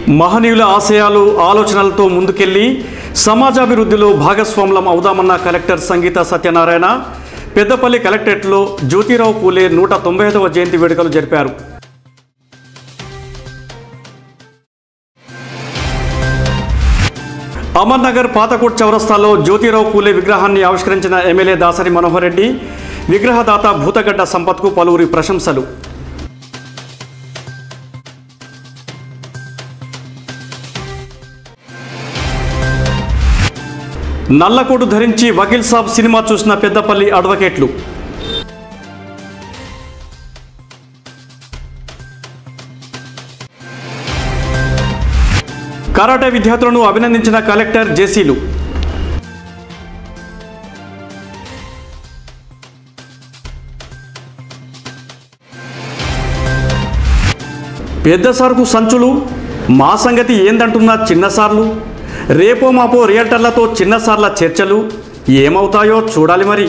మహనీయుల ఆశయాలు ఆలోచనలతో ముందుకెళ్లి సమాజాభివృద్ధిలో భాగస్వాములం అవుదామన్న కలెక్టర్ సంగీత సత్యనారాయణ పెద్దపల్లి కలెక్టరేట్లో జ్యోతిరావు పూలే నూట తొంభై ఐదవ జయంతి వేడుకలు జరిపారు అమర్నగర్ పాతకోట్ చౌరస్తాలో జ్యోతిరావు పూలే విగ్రహాన్ని ఆవిష్కరించిన ఎమ్మెల్యే దాసరి మనోహర్ రెడ్డి విగ్రహదాత భూతగడ్డ సంపత్కు పలువురి ప్రశంసలు నల్లకోటు ధరించి వకీల్ సాబ్ సినిమా చూసిన పెద్దపల్లి అడ్వకేట్లు కరాటే విద్యార్థులను అభినందించిన కలెక్టర్ జేసీలు పెద్ద సార్కు సంచులు మా సంగతి ఏందంటున్న చిన్న సార్లు రేపో మాపో రియల్టర్లతో చిన్న సార్ల చర్చలు ఏమవుతాయో చూడాలి మరి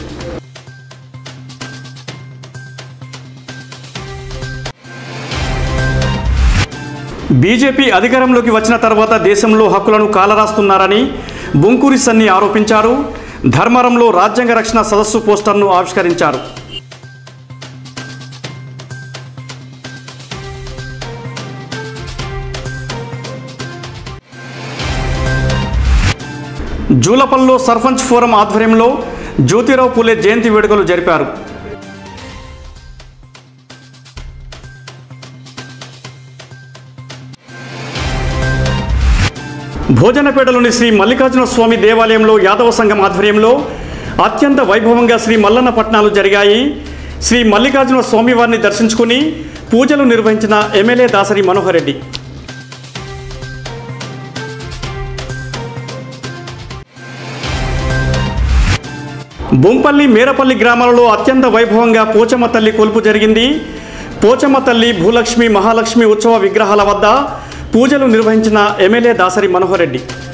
బీజేపీ అధికారంలోకి వచ్చిన తర్వాత దేశంలో హక్కులను కాలరాస్తున్నారని బొంకూరి సన్ని ఆరోపించారు ధర్మారంలో రాజ్యాంగ రక్షణ సదస్సు పోస్టర్ను ఆవిష్కరించారు జూలపల్లో సర్పంచ్ ఫోరం ఆధ్వర్యంలో జ్యోతిరావు పూలే జయంతి వేడుకలు జరిపారు భోజనపేటలోని శ్రీ మల్లికార్జున స్వామి దేవాలయంలో యాదవ సంఘం ఆధ్వర్యంలో అత్యంత వైభవంగా శ్రీ మల్లన్న పట్నాలు జరిగాయి శ్రీ మల్లికార్జున స్వామివారిని దర్శించుకుని పూజలు నిర్వహించిన ఎమ్మెల్యే దాసరి మనోహర్ రెడ్డి బొంపల్లి మేరపల్లి గ్రామాలలో అత్యంత వైభవంగా పోచమ్మ తల్లి కొలుపు జరిగింది పోచమ్మ తల్లి భూలక్ష్మి మహాలక్ష్మి ఉత్సవ విగ్రహాల వద్ద పూజలు నిర్వహించిన ఎమ్మెల్యే దాసరి మనోహర్ రెడ్డి